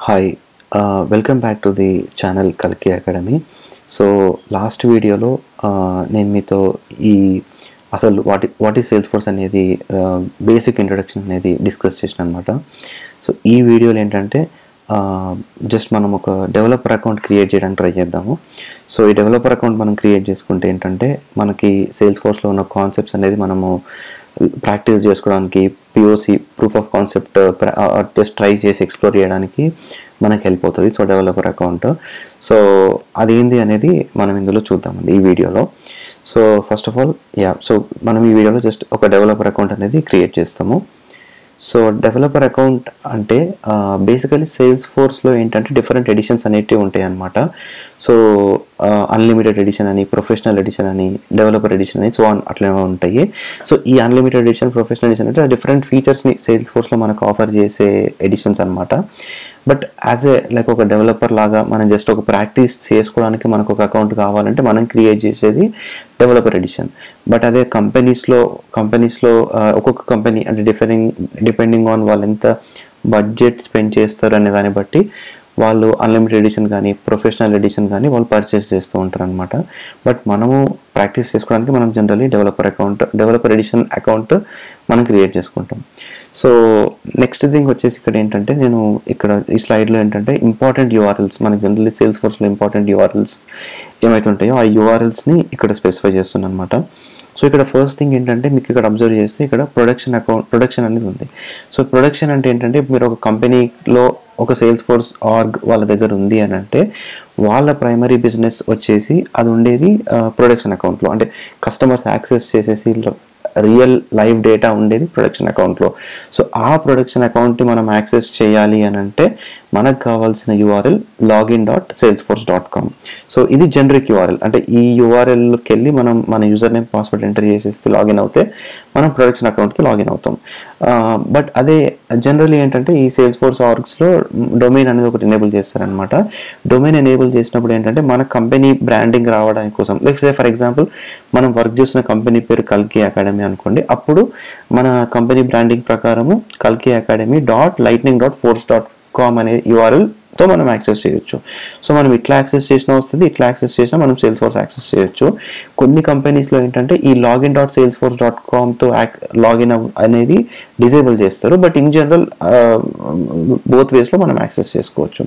hi welcome back to the channel కల్కి academy so last వీడియోలో నేను మీతో ఈ అసలు వాటి వాట్ ఈ సేల్స్ ఫోర్స్ అనేది బేసిక్ ఇంట్రొడక్షన్ అనేది డిస్కస్ చేసిన అనమాట సో ఈ వీడియోలో ఏంటంటే జస్ట్ మనం ఒక డెవలపర్ అకౌంట్ క్రియేట్ చేయడానికి ట్రై చేద్దాము సో ఈ డెవలపర్ అకౌంట్ మనం క్రియేట్ చేసుకుంటే ఏంటంటే మనకి సేల్స్ ఫోర్స్లో ఉన్న కాన్సెప్ట్స్ అనేది మనము ప్రాక్టీస్ చేసుకోవడానికి POC proof of concept just try చేసి ఎక్స్ప్లోర్ చేయడానికి మనకి హెల్ప్ అవుతుంది సో డెవలపర్ అకౌంట్ సో అదేంది అనేది మనం ఇందులో చూద్దామండి ఈ వీడియోలో so first of all yeah so మనం ఈ వీడియోలో జస్ట్ ఒక డెవలపర్ అకౌంట్ అనేది క్రియేట్ చేస్తాము సో డెవలపర్ అకౌంట్ అంటే బేసికలీ సేల్స్ ఫోర్స్లో ఏంటంటే డిఫరెంట్ ఎడిషన్స్ అనేటివి ఉంటాయి అనమాట సో అన్లిమిటెడ్ ఎడిషన్ అని ప్రొఫెషనల్ ఎడిషన్ అని డెవలపర్ ఎడిషన్ అని సో అట్లా ఉంటాయి సో ఈ అన్లిమిటెడ్ ఎడిషన్ ప్రొఫెషనల్ ఎడిషన్ అంటే డిఫరెంట్ ఫీచర్స్ని సేల్స్ ఫోర్స్లో మనకు ఆఫర్ చేసే ఎడిషన్స్ అనమాట బట్ యాజ్ ఏ లైక్ ఒక డెవలపర్ లాగా మనం జస్ట్ ఒక ప్రాక్టీస్ చేసుకోవడానికి మనకు ఒక అకౌంట్ కావాలంటే మనం క్రియేట్ చేసేది డెవలపర్ ఎడిషన్ బట్ అదే కంపెనీస్లో కంపెనీస్లో ఒక్కొక్క కంపెనీ అంటే డిఫరింగ్ డిపెండింగ్ ఆన్ వాళ్ళు ఎంత బడ్జెట్ స్పెండ్ చేస్తారు అనే దాన్ని బట్టి వాళ్ళు అన్లిమిటెడ్ ఎడిషన్ కానీ ప్రొఫెషనల్ ఎడిషన్ కానీ వాళ్ళు పర్చేస్ చేస్తూ ఉంటారు అనమాట బట్ మనము ప్రాక్టీస్ చేసుకోవడానికి మనం generally developer account developer edition account మనం క్రియేట్ చేసుకుంటాం సో నెక్స్ట్ థింగ్ వచ్చేసి ఇక్కడ ఏంటంటే నేను ఇక్కడ ఈ స్లైడ్లో ఏంటంటే ఇంపార్టెంట్ యూఆర్ఎల్స్ మనకి జనరల్లీ సేల్స్ ఫోర్స్లో ఇంపార్టెంట్ యూఆర్ఎల్స్ ఏమైతుంటాయో ఆ యూఆర్ఎల్స్ని ఇక్కడ స్పెసిఫై చేస్తున్నాను అనమాట సో ఇక్కడ ఫస్ట్ థింగ్ ఏంటంటే మీకు ఇక్కడ అబ్జర్వ్ చేస్తే ఇక్కడ ప్రొడక్షన్ అకౌంట్ ప్రొడక్షన్ అనేది ఉంది సో ప్రొడక్షన్ అంటే ఏంటంటే మీరు ఒక కంపెనీలో ఒక సేల్స్ ఫోర్స్ ఆర్గ్ వాళ్ళ దగ్గర ఉంది అని అంటే వాళ్ళ ప్రైమరీ బిజినెస్ వచ్చేసి అది ఉండేది ప్రొడక్షన్ అకౌంట్లో అంటే కస్టమర్స్ యాక్సెస్ చేసేసి రియల్ లైవ్ డేటా ఉండేది ప్రొడక్షన్ అకౌంట్లో సో ఆ ప్రొడక్షన్ అకౌంట్ని మనం యాక్సెస్ చేయాలి అని అంటే మనకు కావాల్సిన URL login dot Salesforce dot com so ఇది జనరిక్ యూఆర్ఎల్ అంటే ఈ యూఆర్ఎల్కి వెళ్ళి మనం మన యూజర్ నేమ్ పాస్వర్డ్ ఎంటర్ చేసేస్తే లాగిన్ అవుతే మనం ప్రొడక్షన్ అకౌంట్కి లాగిన్ అవుతాం బట్ అదే జనరల్లీ ఏంటంటే ఈ సేల్స్ ఫోర్స్ ఆర్గ్స్లో డొమైన్ అనేది ఒకటి ఎనేబుల్ చేస్తారనమాట డొమైన్ ఎనేబుల్ చేసినప్పుడు ఏంటంటే మన కంపెనీ బ్రాండింగ్ రావడానికి కోసం లైక్ ఫర్ ఎగ్జాంపుల్ మనం వర్క్ చేస్తున్న కంపెనీ పేరు కల్కి అకాడమీ అనుకోండి అప్పుడు మన కంపెనీ బ్రాండింగ్ ప్రకారము కల్కి academy dot lightning dot force dot com అనే యూఆర్ఎల్తో మనం యాక్సెస్ చేయొచ్చు సో మనం ఇట్లా యాక్సెస్ చేసినా వస్తుంది ఇట్లా యాక్సెస్ చేసినా మనం సేల్స్ ఫోర్స్ యాక్సెస్ చేయొచ్చు కొన్ని కంపెనీస్లో ఏంటంటే ఈ login dot Salesforce dot కామ్తో లాగిన్ అనేది డిజేబుల్ చేస్తారు బట్ ఇన్ జనరల్ బోత్ వేస్లో మనం యాక్సెస్ చేసుకోవచ్చు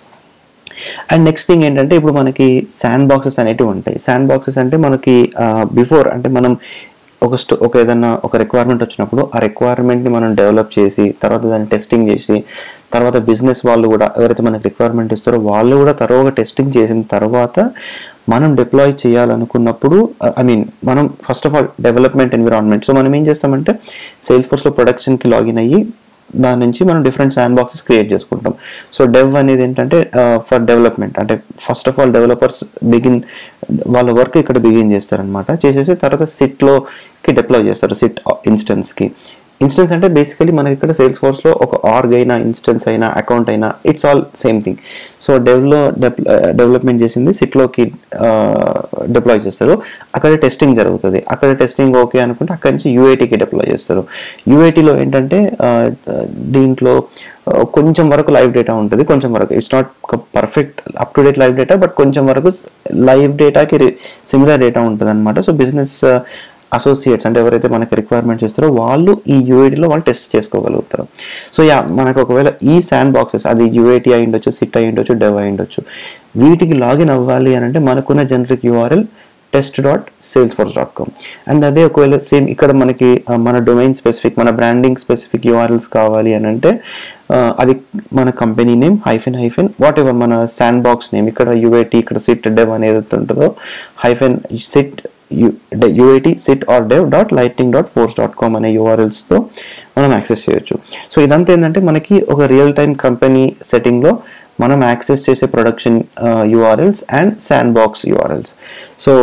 అండ్ నెక్స్ట్ థింగ్ ఏంటంటే ఇప్పుడు మనకి శాండ్ బాక్సెస్ అనేటివి ఉంటాయి శాండ్ బాక్సెస్ అంటే మనకి బిఫోర్ అంటే మనం ఒక స్టో ఒక ఏదైనా ఒక రిక్వైర్మెంట్ వచ్చినప్పుడు ఆ రిక్వైర్మెంట్ని మనం డెవలప్ చేసి తర్వాత దాన్ని టెస్టింగ్ చేసి తర్వాత బిజినెస్ వాళ్ళు కూడా ఎవరైతే మనకి రిక్వైర్మెంట్ ఇస్తారో వాళ్ళు కూడా తరువుగా టెస్టింగ్ చేసిన తర్వాత మనం డిప్లాయ్ చేయాలనుకున్నప్పుడు ఐ మీన్ మనం first of all development environment so మనం ఏం చేస్తామంటే సేల్స్ ఫోర్స్లో ప్రొడక్షన్కి లాగిన్ అయ్యి దాని నుంచి మనం డిఫరెంట్ శాండ్ బాక్సెస్ క్రియేట్ చేసుకుంటాం సో డెవ్ అనేది ఏంటంటే ఫర్ డెవలప్మెంట్ అంటే first of all developers begin వాళ్ళ వర్క్ ఇక్కడ బిగిన్ చేస్తారనమాట చేసేసి తర్వాత సిట్లోకి డిప్లాయ్ చేస్తారు సిట్ ఇన్స్టెన్స్కి ఇన్స్టెన్స్ అంటే బేసికలీ మనకి ఇక్కడ సేల్స్ ఫోర్స్లో ఒక ఆర్గ్ అయినా ఇన్స్టెన్స్ అయినా అకౌంట్ అయినా it's all same thing so డెవ్లో డెవలప్మెంట్ చేసింది సిట్లోకి డిప్లాయ్ చేస్తారు అక్కడ టెస్టింగ్ జరుగుతుంది అక్కడ టెస్టింగ్ ఓకే అనుకుంటే అక్కడి నుంచి యూఐటీకి డిప్లాయ్ చేస్తారు యూఐటీలో ఏంటంటే దీంట్లో కొంచెం వరకు లైవ్ డేటా ఉంటుంది కొంచెం వరకు it's not perfect up to date live data but కొంచెం వరకు లైవ్ డేటాకి సిమిలర్ డేటా ఉంటుంది అనమాట సో బిజినెస్ అసోసియేట్స్ అంటే ఎవరైతే మనకి రిక్వైర్మెంట్స్ ఇస్తారో వాళ్ళు ఈ యూఐటీలో వాళ్ళు టెస్ట్ చేసుకోగలుగుతారు సో యా మనకు ఒకవేళ ఈ శాండ్ బాక్సెస్ అది యూఐటీ అయి ఉండొచ్చు సిట్ అయి ఉండొచ్చు డెవ్ అయి ఉండొచ్చు వీటికి లాగిన్ అవ్వాలి అని అంటే మనకున్న generic URL test dot Salesforce dot com and అదే ఒకవేళ సేమ్ ఇక్కడ మనకి మన డొమైన్ స్పెసిఫిక్ మన బ్రాండింగ్ స్పెసిఫిక్ యూఆర్ఎల్స్ కావాలి అని అంటే అది మన company name hyphen hyphen whatever మన శాండ్ బాక్స్ నేమ్ ఇక్కడ యూఐటీ ఇక్కడ సిట్ డెవ్ అనేది ఉంటుందో hyphen SIT UIT SIT or dev dot lightning dot force dot com అనే యూఆర్ఎల్స్తో మనం యాక్సెస్ చేయొచ్చు సో ఇదంతా ఏంటంటే మనకి ఒక రియల్ టైం కంపెనీ సెట్టింగ్లో మనం యాక్సెస్ చేసే production URLs and sandbox URLs so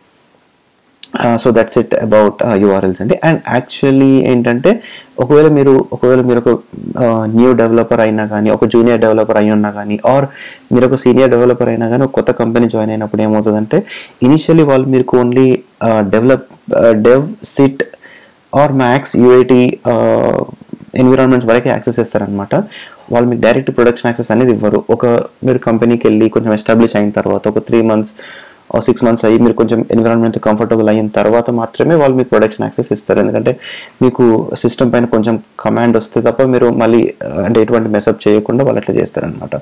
so that's it about URLs అండి అండ్ యాక్చువల్లీ ఏంటంటే ఒకవేళ మీరు ఒకవేళ మీరు ఒక న్యూ డెవలపర్ అయినా కానీ ఒక జూనియర్ డెవలపర్ అయి ఉన్నా కానీ ఆర్ మీరు ఒక సీనియర్ డెవలపర్ అయినా కానీ ఒక కొత్త కంపెనీ జాయిన్ అయినప్పుడు ఏమవుతుందంటే ఇనిషియల్లీ వాళ్ళు మీకు only develop dev SIT or max UIT environments వరకే యాక్సెస్ చేస్తారనమాట వాళ్ళు మీకు డైరెక్ట్ ప్రొడక్షన్ యాక్సెస్ అనేది ఇవ్వరు ఒక మీరు కంపెనీకి వెళ్ళి కొంచెం ఎస్టాబ్లిష్ అయిన తర్వాత ఒక త్రీ మంత్స్ సిక్స్ మంత్స్ అయ్యి మీరు కొంచెం ఎన్విరాన్మెంట్ కంఫర్టబుల్ అయిన తర్వాత మాత్రమే వాళ్ళు మీకు ప్రొడక్షన్ యాక్సెస్ ఇస్తారు ఎందుకంటే మీకు సిస్టమ్ పైన కొంచెం కమాండ్ వస్తే తప్ప మీరు మళ్ళీ ఆ, అంటే ఎటువంటి మెసప్ చేయకుండా వాళ్ళు అట్లా చేస్తారనమాట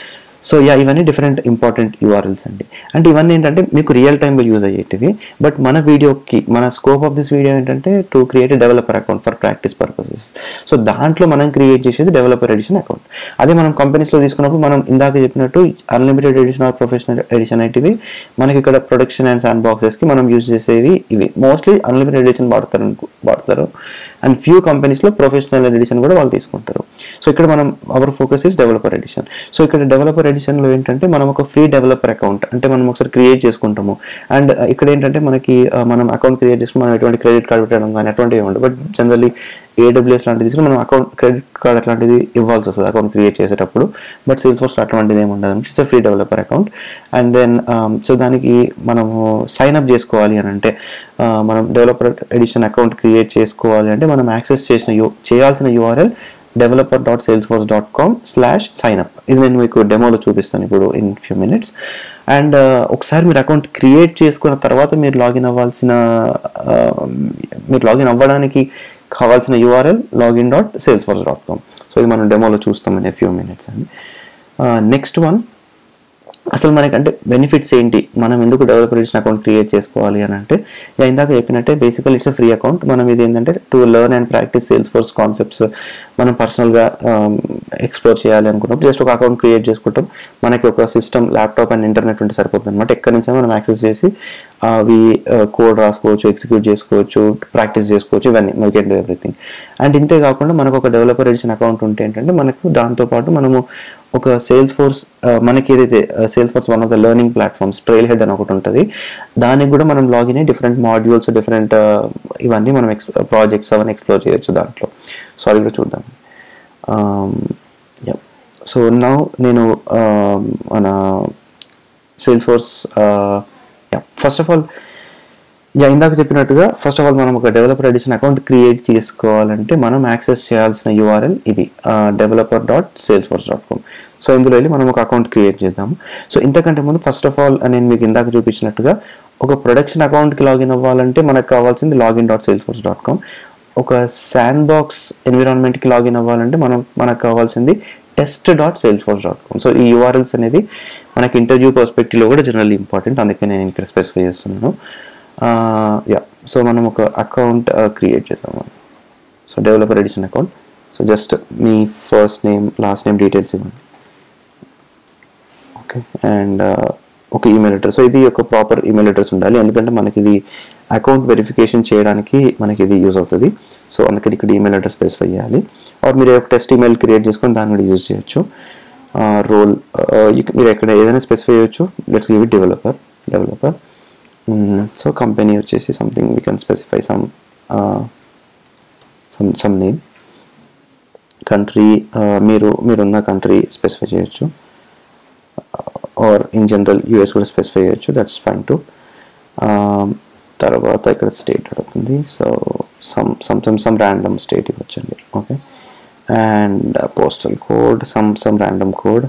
సో యా ఇవన్నీ డిఫరెంట్ ఇంపార్టెంట్ యూఆర్ఎల్స్ అండి అంటే ఇవన్నీ ఏంటంటే మీకు రియల్ టైంలో యూజ్ అయ్యేటివి బట్ మన వీడియోకి మన స్కోప్ ఆఫ్ దిస్ వీడియో ఏంటంటే to create developer account for practice purposes so దాంట్లో మనం క్రియేట్ చేసేది డెవలపర్ ఎడిషన్ అకౌంట్ అదే మనం కంపెనీస్లో తీసుకున్నప్పుడు మనం ఇందాక చెప్పినట్టు unlimited edition or professional edition అనేటివి మనకి ఇక్కడ ప్రొడక్షన్ అండ్ శాండ్ బాక్సెస్కి మనం యూజ్ చేసేవి ఇవి మోస్ట్లీ అన్లిమిటెడ్ ఎడిషన్ వాడతారు అనుకో- వాడతారు అండ్ ఫ్యూ కంపెనీస్లో ప్రొఫెషనల్ ఎడిషన్ కూడా వాళ్ళు తీసుకుంటారు సో ఇక్కడ మనం our focus is developer edition so ఇక్కడ డెవలపర్ ఎడిషన్లో ఏంటంటే మనం ఒక ఫ్రీ డెవలపర్ అకౌంట్ అంటే మనం ఒకసారి క్రియేట్ చేసుకుంటాము అండ్ ఇక్కడ ఏంటంటే మనకి ఆ, మనం అకౌంట్ క్రియేట్ చేసుకుని మనం ఎటువంటి క్రెడిట్ కార్డ్ పెట్టడం కానీ అటువంటివి ఉండవు బట్ జనరల్లీ ఏడబ్ల్యూఎస్ లాంటిది తీసుకుని మనం అకౌంట్ క్రెడిట్ కార్డ్ అట్లాంటిది ఇవ్వాల్సి వస్తుంది అకౌంట్ క్రియేట్ చేసేటప్పుడు బట్ సేల్స్ ఫోర్స్ అటువంటిది ఏమి ఉండదు it's free developer account and then so దానికి మనము సైన్ అప్ చేసుకోవాలి అని అంటే ఆ, మనం డెవలపర్ ఎడిషన్ అకౌంట్ క్రియేట్ చేసుకోవాలి అంటే మనం యాక్సెస్ చేసిన యూ చేయాల్సిన URL developer dot Salesforce dot com slash sign up ఇది నేను మీకు డెమోలో చూపిస్తాను ఇప్పుడు ఇన్ ఫ్యూ మినిట్స్ అండ్ ఒకసారి మీరు అకౌంట్ క్రియేట్ చేసుకున్న తర్వాత మీరు లాగిన్ అవ్వాల్సిన ఆ, మీరు లాగిన్ అవ్వడానికి కావాల్సిన URL login dot Salesforce dot com so ఇది మనం డెమోలో చూస్తాం ఇన్ ఫ్యూ మినిట్స్ అండి నెక్స్ట్ వన్ అసలు మనకి అంటే బెనిఫిట్స్ ఏంటి మనం ఎందుకు డెవలపర్ ఎడిషన్ అకౌంట్ క్రియేట్ చేసుకోవాలి అని అంటే నేను ఇందాక చెప్పినట్టే బేసికల్ ఇట్స్ ఫ్రీ అకౌంట్ మనం ఇది ఏంటంటే to learn and practice Salesforce concepts మనం పర్సనల్గా ఎక్స్ప్లోర్ చేయాలి అనుకున్నప్పుడు జస్ట్ ఒక అకౌంట్ క్రియేట్ చేసుకుంటాం మనకి ఒక సిస్టమ్ ల్యాప్టాప్ అండ్ ఇంటర్నెట్ ఉంటే సరిపోతుంది అనమాట ఎక్కడి నుంచో మనం యాక్సెస్ చేసి అవి కోడ్ రాసుకోవచ్చు ఎగ్జిక్యూట్ చేసుకోవచ్చు ప్రాక్టీస్ చేసుకోవచ్చు ఇవన్నీ we can do everything and ఇంతే కాకుండా మనకు ఒక డెవలపర్ ఎడిషన్ అకౌంట్ ఉంటే ఏంటంటే మనకు దాంతోపాటు మనము ఒక సేల్స్ ఫోర్స్ మనకి ఏదైతే Salesforce one of the learning platforms Trailhead అని ఒకటి ఉంటుంది దానికి కూడా మనం లాగిన్ అయ్యి డిఫరెంట్ మాడ్యూల్స్ డిఫరెంట్ ఇవన్నీ మనం ఎక్స్ ప్రాజెక్ట్స్ అవన్నీ ఎక్స్ప్లోర్ చేయొచ్చు దాంట్లో సో అది కూడా చూద్దాం సో నా నేను um, మన Salesforce first of all yeah ఇందాక చెప్పినట్టుగా ఫస్ట్ ఆఫ్ ఆల్ మనం ఒక డెవలపర్ ఎడిషన్ అకౌంట్ క్రియేట్ చేసుకోవాలంటే మనం యాక్సెస్ చేయాల్సిన యూఆర్ఎల్ ఇది developer dot Salesforce dot com so ఇందులో వెళ్ళి మనం ఒక అకౌంట్ క్రియేట్ చేద్దాము సో ఇంతకంటే ముందు ఫస్ట్ ఆఫ్ ఆల్ నేను మీకు ఇందాక చూపించినట్టుగా ఒక ప్రొడక్షన్ అకౌంట్కి లాగిన్ అవ్వాలంటే మనకు కావాల్సింది login dot Salesforce dot com ఒక శాండ్ బాక్స్ ఎన్విరాన్మెంట్కి లాగిన్ అవ్వాలంటే మనం మనకు కావాల్సింది test dot Salesforce dot com so ఈ యూఆర్ఎల్స్ అనేది మనకి ఇంటర్వ్యూ పర్స్పెక్టివ్లో కూడా జనరల్లీ ఇంపార్టెంట్ అందుకే నేను ఇక్కడ స్పెసిఫై చేస్తున్నాను యా సో మనం ఒక అకౌంట్ క్రియేట్ చేద్దాము so developer edition account so just మీ first name last name details ఇవ్వండి ఓకే అండ్ ఒక ఈమెయిల్ అడ్రస్ సో ఇది ఒక ప్రాపర్ ఈమెయిల్ అడ్రస్ ఉండాలి ఎందుకంటే మనకి ఇది అకౌంట్ వెరిఫికేషన్ చేయడానికి మనకి ఇది యూజ్ అవుతుంది సో అందుకని ఇక్కడ ఈమెయిల్ అడ్రస్ స్పెసిఫై చేయాలి ఆర్ మీరు ఒక టెస్ట్ ఈమెయిల్ క్రియేట్ చేసుకొని దాన్ని కూడా యూజ్ చేయొచ్చు రోల్ మీరు ఎక్కడ ఏదైనా స్పెసిఫై చేయొచ్చు let's give it developer developer so company వచ్చేసి something we can specify some some some name country మీరు మీరున్న కంట్రీ స్పెసిఫై చేయొచ్చు ఆర్ ఇన్ జనరల్ యూఎస్ కూడా స్పెసిఫై చేయొచ్చు దట్స్ ఫైన్ టు తర్వాత ఇక్కడ స్టేట్ అడుగుతుంది so some some some random state ఇవ్వచ్చండి okay and postal code some some random code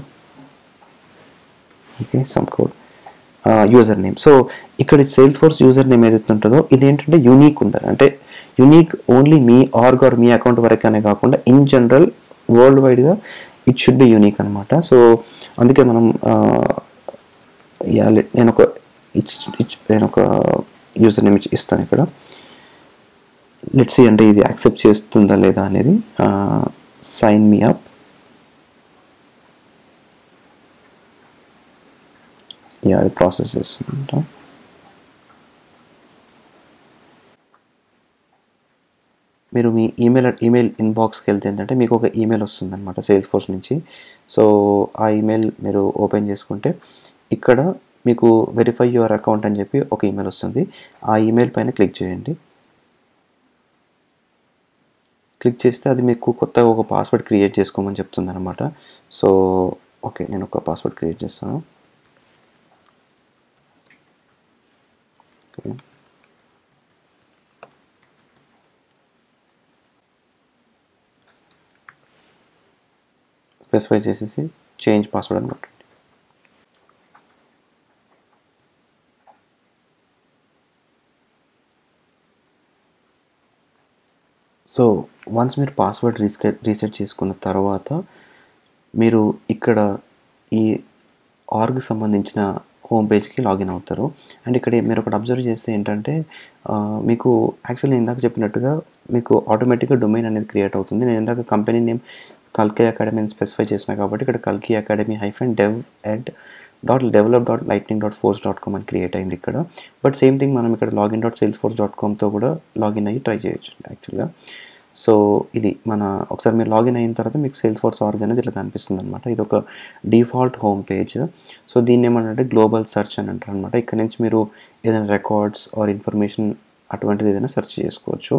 okay some code user name so ఇక్కడ Salesforce user name ఏదైతే ఉంటుందో ఇది ఏంటంటే యూనిక్ ఉంటుంది అంటే యూనిక్ ఓన్లీ మీ ఆర్గ్ ఆర్ మీ అకౌంట్ వరకనే కాకుండా ఇన్ జనరల్ వరల్డ్ వైడ్గా ఇట్ షుడ్ బి యూనిక్ అనమాట సో అందుకే మనం నేను ఒక నేను ఒక యూజర్ నేమ్ ఇస్తాను ఇక్కడ లెట్స్ అంటే ఇది యాక్సెప్ట్ చేస్తుందా లేదా అనేది సైన్ మీ అప్ యా అది ప్రాసెస్ చేస్తుందంట మీరు మీ ఈమెయిల్ ఈమెయిల్ ఇన్బాక్స్కి వెళ్తే ఏంటంటే మీకు ఒక ఈమెయిల్ వస్తుందన్నమాట సేల్స్ ఫోర్స్ నుంచి సో ఆ ఈమెయిల్ మీరు ఓపెన్ చేసుకుంటే ఇక్కడ మీకు వెరిఫై యువర్ అకౌంట్ అని చెప్పి ఒక ఈమెయిల్ వస్తుంది ఆ ఈమెయిల్ పైన క్లిక్ చేయండి క్లిక్ చేస్తే అది మీకు కొత్తగా ఒక పాస్వర్డ్ క్రియేట్ చేసుకోమని చెప్తుంది అనమాట సో ఓకే నేను ఒక పాస్వర్డ్ క్రియేట్ చేస్తాను ఓకే స్పెసిఫై చేసేసి చేంజ్ పాస్వర్డ్ అని కొట్టండి సో వన్స్ మీరు పాస్వర్డ్ రీసెట్ రీసెట్ చేసుకున్న తర్వాత మీరు ఇక్కడ ఈ ఆర్గ్ సంబంధించిన హోమ్ పేజ్కి లాగిన్ అవుతారు అండ్ ఇక్కడ మీరు ఒకటి అబ్జర్వ్ చేస్తే ఏంటంటే ఆ, మీకు యాక్చువల్లీ ఇందాక చెప్పినట్టుగా మీకు ఆటోమేటిక్గా డొమైన్ అనేది క్రియేట్ అవుతుంది నేను ఇందాక కంపెనీ నేమ్ కల్కి అకాడమీని స్పెసిఫై చేసిన కాబట్టి ఇక్కడ కల్కి academy hyphen dev ed dot develop dot lightning dot force dot com అని క్రియేట్ అయింది ఇక్కడ బట్ సేమ్ థింగ్ మనం ఇక్కడ login dot Salesforce dot కామ్తో కూడా లాగిన్ అయ్యి ట్రై చేయొచ్చు యాక్చువల్గా సో ఇది మన ఒకసారి మీరు లాగిన్ అయిన తర్వాత మీకు సేల్స్ ఫోర్స్ ఆర్గ్ అనేది ఇట్లా కనిపిస్తుంది అనమాట ఇది ఒక డిఫాల్ట్ హోమ్ పేజ్ సో దీన్ని ఏమంటే గ్లోబల్ సెర్చ్ అని అంటారు అనమాట ఇక్కడ నుంచి మీరు ఏదైనా రికార్డ్స్ ఆర్ ఇన్ఫర్మేషన్ అటువంటిది ఏదైనా సెర్చ్ చేసుకోవచ్చు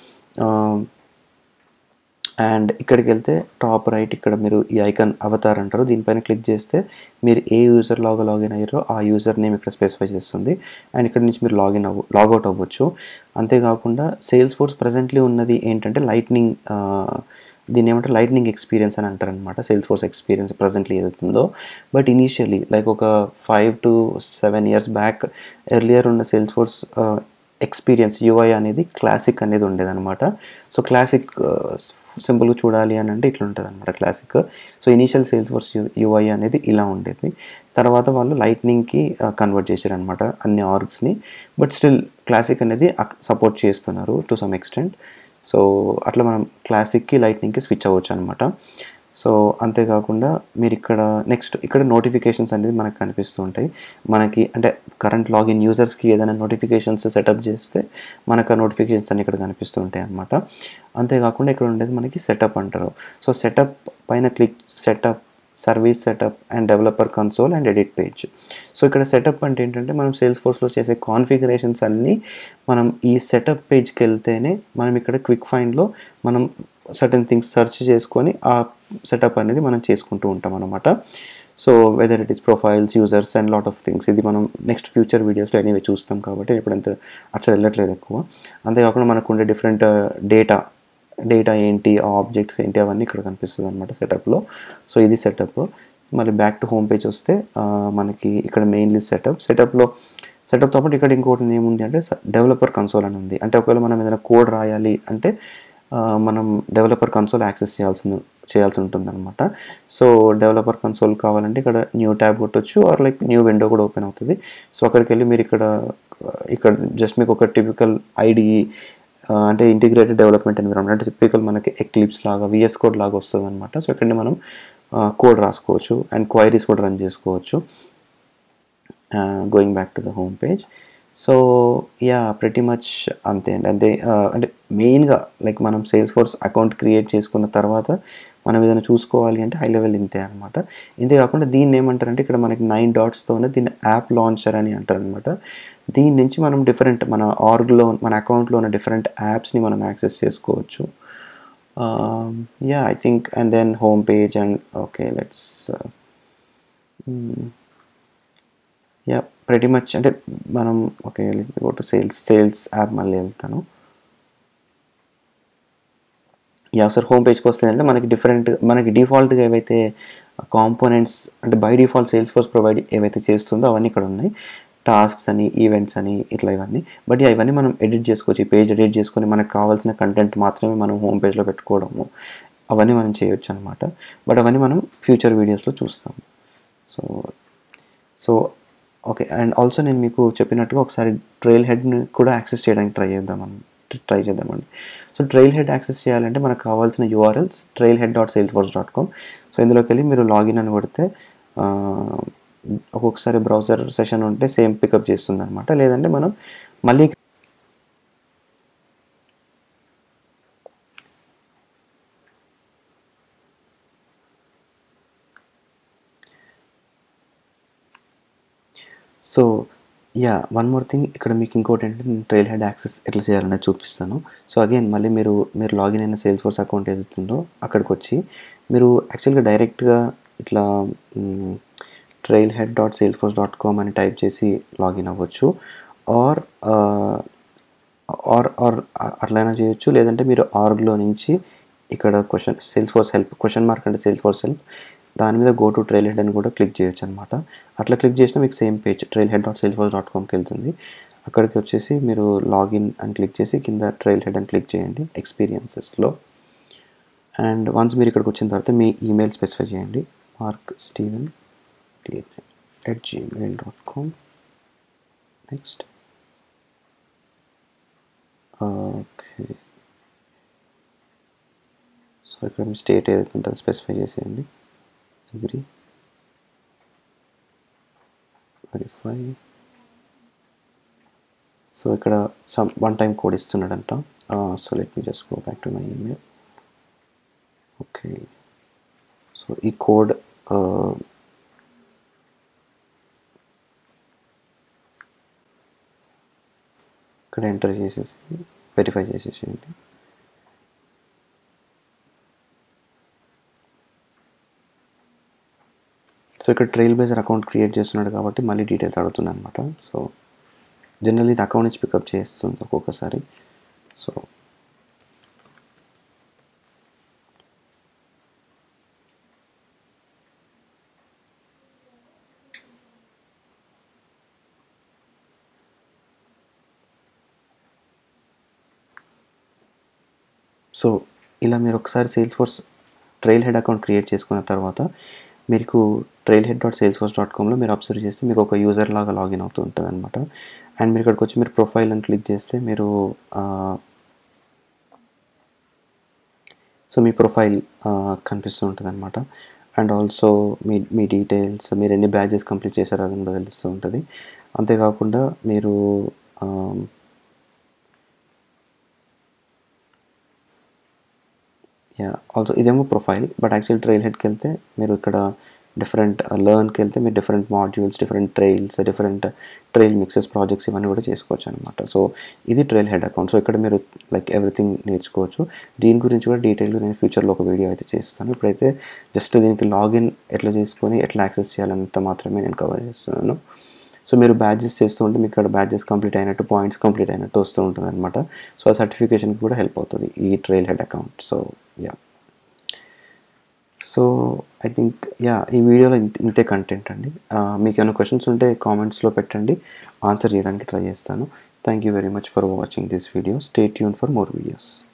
అండ్ ఇక్కడికి వెళ్తే టాప్ రైట్ ఇక్కడ మీరు ఈ ఐకాన్ అవతార్ అంటారు దీనిపైన క్లిక్ చేస్తే మీరు ఏ యూజర్ లాగా లాగిన్ అయ్యారో ఆ యూజర్ నేమ్ ఇక్కడ స్పెసిఫై చేస్తుంది అండ్ ఇక్కడ నుంచి మీరు లాగిన్ అవ్వ లాగౌట్ అవ్వచ్చు అంతేకాకుండా సేల్స్ ఫోర్స్ ప్రజెంట్లీ ఉన్నది ఏంటంటే లైట్నింగ్ దీన్ని ఏమంటే లైట్నింగ్ ఎక్స్పీరియన్స్ అని అంటారు అనమాట సేల్స్ ఫోర్స్ ఎక్స్పీరియన్స్ ప్రజెంట్లీ ఏదైతుందో బట్ ఇనీషియలీ లైక్ ఒక five to seven years back earlier ఉన్న సేల్స్ ఫోర్స్ ఎక్స్పీరియన్స్ యూఐ అనేది క్లాసిక్ అనేది ఉండేదన్నమాట సో క్లాసిక్ సింపుల్గా చూడాలి అని అంటే ఇట్లా ఉంటుంది అనమాట classic so initial Salesforce UI అనేది ఇలా ఉండేది తర్వాత వాళ్ళు లైట్నింగ్కి కన్వర్ట్ చేశారు అనమాట అన్ని ఆర్గ్స్ని బట్ స్టిల్ క్లాసిక్ అనేది సపోర్ట్ చేస్తున్నారు టు సమ్ ఎక్స్టెంట్ సో అట్లా మనం క్లాసిక్కి లైట్నింగ్కి స్విచ్ అవ్వచ్చు అనమాట సో అంతేకాకుండా మీరు ఇక్కడ నెక్స్ట్ ఇక్కడ నోటిఫికేషన్స్ అనేది మనకు కనిపిస్తూ ఉంటాయి మనకి అంటే కరెంట్ లాగిన్ యూజర్స్కి ఏదైనా నోటిఫికేషన్స్ సెటప్ చేస్తే మనకు ఆ నోటిఫికేషన్స్ అన్ని ఇక్కడ కనిపిస్తూ ఉంటాయి అనమాట అంతేకాకుండా ఇక్కడ ఉండేది మనకి సెటప్ అంటారు సో సెటప్ పైన click setup service setup and developer console and edit page so ఇక్కడ సెటప్ అంటే ఏంటంటే మనం సేల్స్ ఫోర్స్లో చేసే కాన్ఫిగరేషన్స్ అన్నీ మనం ఈ సెటప్ పేజ్కి వెళ్తేనే మనం ఇక్కడ క్విక్ ఫైండ్లో మనం సర్టన్ థింగ్స్ సెర్చ్ చేసుకొని ఆ సెటప్ అనేది మనం చేసుకుంటూ ఉంటాం అనమాట so whether it is profiles users and lot of things ఇది మనం నెక్స్ట్ ఫ్యూచర్ వీడియోస్లో ఎనీవే చూస్తాం కాబట్టి ఇప్పుడు అంత అట్లా వెళ్ళట్లేదు ఎక్కువ అంతేకాకుండా మనకు ఉండే డిఫరెంట్ డేటా డేటా ఏంటి ఆ ఆబ్జెక్ట్స్ ఏంటి అవన్నీ ఇక్కడ కనిపిస్తుంది అనమాట సెటప్లో సో ఇది సెటప్ మళ్ళీ బ్యాక్ టు హోమ్ పేజ్ వస్తే ఆ, మనకి ఇక్కడ మెయిన్లీ సెటప్ సెటప్లో సెటప్తో పాటు ఇక్కడ ఇంకోటి ఏముంది అంటే డెవలపర్ కన్సోల్ అని ఉంది అంటే ఒకవేళ మనం ఏదైనా కోడ్ రాయాలి అంటే ఆ, మనం డెవలపర్ కన్సోల్ యాక్సెస్ చేయాల్సి చేయాల్సి ఉంటుంది అనమాట సో డెవలపర్ కన్సోల్ కావాలంటే ఇక్కడ న్యూ ట్యాబ్ కొట్టొచ్చు ఆర్ లైక్ న్యూ విండో కూడా ఓపెన్ అవుతుంది సో అక్కడికి వెళ్ళి మీరు ఇక్కడ ఇక్కడ జస్ట్ మీకు ఒక టిపికల్ ఐడి అంటే ఇంటిగ్రేటెడ్ డెవలప్మెంట్ ఎన్విరాన్మెంట్ అంటే టిపికల్ మనకి ఎక్లిప్స్ లాగా విఎస్ కోడ్ లాగా వస్తుంది అనమాట సో ఇక్కడ మనం కోడ్ రాసుకోవచ్చు అండ్ క్వైరీస్ కూడా రన్ చేసుకోవచ్చు going back to the home page so yeah pretty much అంతే అండి అంతే uh, అంటే మెయిన్గా లైక్ మనం సేల్స్ ఫోర్స్ అకౌంట్ క్రియేట్ చేసుకున్న తర్వాత మనం ఏదైనా చూసుకోవాలి అంటే హై లెవెల్ ఇంతే అనమాట ఇంతే కాకుండా దీన్ని ఏమంటారంటే ఇక్కడ మనకి నైన్ డాట్స్తోనే దీన్ని యాప్ లాంచర్ అని అంటారు అనమాట దీని నుంచి మనం డిఫరెంట్ మన ఆర్గ్లో మన అకౌంట్లో ఉన్న డిఫరెంట్ యాప్స్ని మనం యాక్సెస్ చేసుకోవచ్చు yeah I think and then home page and okay let's yeah pretty much అంటే మనం okay go to sales sales app మళ్ళీ వెళ్తాను యా సార్ హోమ్ పేజ్కి వస్తే అంటే మనకి డిఫరెంట్ మనకి డిఫాల్ట్గా ఏవైతే కాంపోనెంట్స్ అంటే by default Salesforce provide ఏవైతే చేస్తుందో అవన్నీ ఇక్కడ ఉన్నాయి టాస్క్స్ అని ఈవెంట్స్ అని ఇట్లా ఇవన్నీ బట్ యా, ఇవన్నీ మనం ఎడిట్ చేసుకోవచ్చు ఈ పేజ్ ఎడిట్ చేసుకొని మనకు కావాల్సిన కంటెంట్ మాత్రమే మనం హోమ్ పేజ్లో పెట్టుకోవడము అవన్నీ మనం చేయొచ్చు అనమాట బట్ అవన్నీ మనం ఫ్యూచర్ వీడియోస్లో చూస్తాం so so okay and also నేను మీకు చెప్పినట్టుగా ఒకసారి ట్రైల్ హెడ్ని కూడా యాక్సెస్ చేయడానికి ట్రై చేద్దామని ట్రై చేద్దామండి సో ట్రైల్ హెడ్ యాక్సెస్ చేయాలంటే మనకు కావాల్సిన URLs Trailhead dot Salesforce dot com so ఇందులోకి వెళ్ళి మీరు లాగిన్ అని కొడితే ఆ, ఒక్కొక్కసారి బ్రౌజర్ సెషన్ ఉంటే సేమ్ పికప్ చేస్తుంది అనమాట లేదంటే మనం మళ్ళీ so yeah one more thing ఇక్కడ మీకు ఇంకోటి ఏంటంటే నేను ట్రైల్ హెడ్ యాక్సెస్ ఎట్లా చేయాలనేది చూపిస్తాను సో అగైన్ మళ్ళీ మీరు మీరు లాగిన్ అయిన సేల్స్ ఫోర్స్ అకౌంట్ ఏదైతుందో అక్కడికి వచ్చి మీరు యాక్చువల్గా డైరెక్ట్గా ఇట్లా Trailhead dot Salesforce dot com అని టైప్ చేసి లాగిన్ అవ్వచ్చు ఆర్ ఆర్ ఆర్ అట్లయినా చేయొచ్చు లేదంటే మీరు ఆర్గ్లో నుంచి ఇక్కడ question Salesforce help question mark అంటే సేల్స్ ఫోర్స్ హెల్ప్ దాని మీద గో టు ట్రైల్ హెడ్ అని కూడా క్లిక్ చేయొచ్చు అనమాట అట్లా క్లిక్ చేసినా మీకు same page Trailhead dot Salesforce dot కామ్కి వెళ్తుంది అక్కడికి వచ్చేసి మీరు లాగిన్ అని క్లిక్ చేసి కింద ట్రైల్ హెడ్ అని క్లిక్ చేయండి ఎక్స్పీరియన్సెస్లో అండ్ వన్స్ మీరు ఇక్కడికి వచ్చిన తర్వాత మీ ఈమెయిల్ స్పెసిఫై చేయండి Mark Steven at Gmail dot com next okay so ఇక్కడ మీ స్టేట్ ఏదైతే ఉంటుందో స్పెసిఫై చేసేయండి అగ్రి వెరిఫై సో ఇక్కడ సమ్ వన్ టైం కోడ్ ఇస్తున్నాడంట so let me just go back to my email okay so ఈ code ఇక్కడ ఎంటర్ చేసేసి వెరిఫై చేసేసేయండి సో ఇక్కడ ట్రైల్ బేజర్ అకౌంట్ క్రియేట్ చేస్తున్నాడు కాబట్టి మళ్ళీ డీటెయిల్స్ అడుగుతుంది అనమాట సో జనరల్లీ ఇది అకౌంట్ నుంచి పికప్ చేస్తుంది ఒక్కొక్కసారి సో సో ఇలా మీరు ఒకసారి Salesforce Trailhead account create చేసుకున్న తర్వాత మీకు Trailhead dot Salesforce dot కామ్లో మీరు అబ్జర్వ్ చేస్తే మీకు ఒక యూజర్ లాగా లాగిన్ అవుతూ ఉంటుంది అనమాట అండ్ మీరు ఇక్కడికి వచ్చి మీరు ప్రొఫైల్ అని క్లిక్ చేస్తే మీరు సో మీ ప్రొఫైల్ కనిపిస్తూ ఉంటుంది అనమాట అండ్ ఆల్సో మీ మీ డీటెయిల్స్ మీరు ఎన్ని బ్యాచెస్ కంప్లీట్ చేశారో అది కూడా తెలుస్తూ ఉంటుంది అంతేకాకుండా మీరు యా ఆల్సో ఇదేమో ప్రొఫైల్ బట్ యాక్చువల్ ట్రైల్ హెడ్కి వెళ్తే మీరు ఇక్కడ డిఫరెంట్ లర్న్కి వెళ్తే మీరు different modules different trails different trail mixes projects ఇవన్నీ కూడా చేసుకోవచ్చు అనమాట సో ఇది ట్రైల్ హెడ్ అకౌంట్ సో ఇక్కడ మీరు లైక్ ఎవ్రీథింగ్ నేర్చుకోవచ్చు దీని గురించి కూడా డీటెయిల్గా నేను ఫ్యూచర్లో ఒక వీడియో అయితే చేస్తాను ఇప్పుడైతే జస్ట్ దీనికి లాగిన్ ఎట్లా చేసుకొని ఎట్లా యాక్సెస్ చేయాలంత మాత్రమే నేను కవర్ చేస్తున్నాను సో మీరు బ్యాచెస్ చేస్తూ ఉంటే మీకు ఇక్కడ బ్యాచెస్ కంప్లీట్ అయినట్టు పాయింట్స్ కంప్లీట్ అయినట్టు వస్తూ ఉంటుంది అనమాట సో ఆ సర్టిఫికేషన్కి కూడా హెల్ప్ అవుతుంది ఈ Trailhead account so yeah so I think yeah ఈ వీడియోలో ఇంతే కంటెంట్ అండి మీకు ఏమైనా క్వశ్చన్స్ ఉంటే కామెంట్స్లో పెట్టండి ఆన్సర్ చేయడానికి ట్రై చేస్తాను thank you very much for watching this video stay tuned for more videos